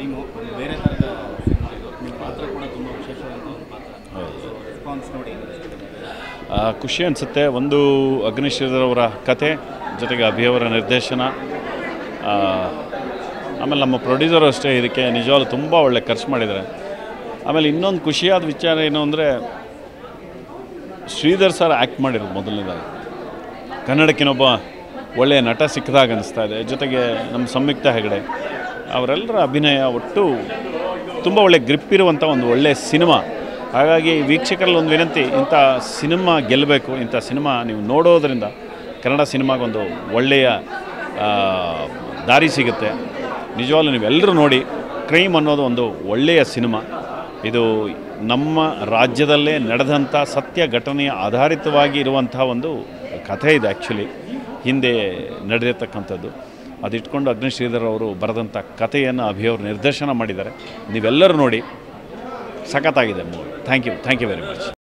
time ಒಂದು ಬೇರೆ ಥರದ ಸಿನಿಮಾ ಇದು ನಿಮ್ಮ ಪಾತ್ರ ಕೂಡ ತುಂಬ ವಿಶೇಷವಾದಂಥ ಒಂದು ಪಾತ್ರ ರೆಸ್ಪಾನ್ಸ್ ನೋಡಿ ಆ, ಖುಷಿ ಅನಿಸುತ್ತೆ ಒಂದು ಅಗ್ನಿಶ್ರೀಧರ್ ಅವರ ಕತೆ ಜೊತೆಗೆ ಅಭಿಯವರ ನಿರ್ದೇಶನ ಆ, ಆಮೇಲೆ ನಮ್ಮ ಪ್ರೊಡ್ಯೂಸರು ಅಷ್ಟೇ ಇದಕ್ಕೆ ನಿಜವಾಗ್ಲೂ ತುಂಬ ಒಳ್ಳೆ ಖರ್ಚು ಮಾಡಿದ್ದಾರೆ ಆಮೇಲೆ ಇನ್ನೊಂದು ಖುಷಿಯಾದ ವಿಚಾರ ಏನು ಅಂದರೆ ಶ್ರೀಧರ್ ಸರ್ ಆ್ಯಕ್ಟ್ ಮಾಡಿರೋದು ಮೊದಲನೇದಾಗಿ ಕನ್ನಡಕ್ಕಿನೊಬ್ಬ ಒಳ್ಳೆಯ ನಟ ಸಿಕ್ಕದಾಗ ಅನಿಸ್ತಾ ಇದೆ ಜೊತೆಗೆ ನಮ್ಮ ಸಂಯುಕ್ತ ಹೆಗಡೆ ಅವರೆಲ್ಲರ ಅಭಿನಯ ಒಟ್ಟು ತುಂಬ ಒಳ್ಳೆ ಗ್ರಿಪ್ ಇರುವಂಥ ಒಂದು ಒಳ್ಳೆಯ ಸಿನಿಮಾ ಹಾಗಾಗಿ ವೀಕ್ಷಕರಲ್ಲಿ ಒಂದು ವಿನಂತಿ ಇಂಥ ಸಿನಿಮಾ ಗೆಲ್ಲಬೇಕು ಇಂಥ ಸಿನಿಮಾ ನೀವು ನೋಡೋದ್ರಿಂದ ಕನ್ನಡ ಸಿನಿಮಾಗೊಂದು ಒಳ್ಳೆಯ ಆ, ದಾರಿ ಸಿಗುತ್ತೆ ನಿಜವಾಗ್ಲೂ ನೀವೆಲ್ಲರೂ ನೋಡಿ ಕ್ರೈಮ್ ಅನ್ನೋದು ಒಂದು ಒಳ್ಳೆಯ ಸಿನಿಮಾ ಇದು ನಮ್ಮ ರಾಜ್ಯದಲ್ಲೇ ನಡೆದಂಥ ಸತ್ಯ ಘಟನೆಯ ಆಧಾರಿತವಾಗಿ ಇರುವಂತಹ ಒಂದು ಕಥೆ ಇದೆ ಆ್ಯಕ್ಚುಲಿ ಹಿಂದೆ ನಡೆದಿರ್ತಕ್ಕಂಥದ್ದು ಅದಿಟ್ಕೊಂಡು ಅಗ್ನಿಶ್ರೀಧರ್ ಅವರು ಬರೆದಂಥ ಕಥೆಯನ್ನು ಅಭಿಯವರು ನಿರ್ದೇಶನ ಮಾಡಿದ್ದಾರೆ ನೀವೆಲ್ಲರೂ ನೋಡಿ ಸಖತ್ತಾಗಿದೆ movie thank you thank you very much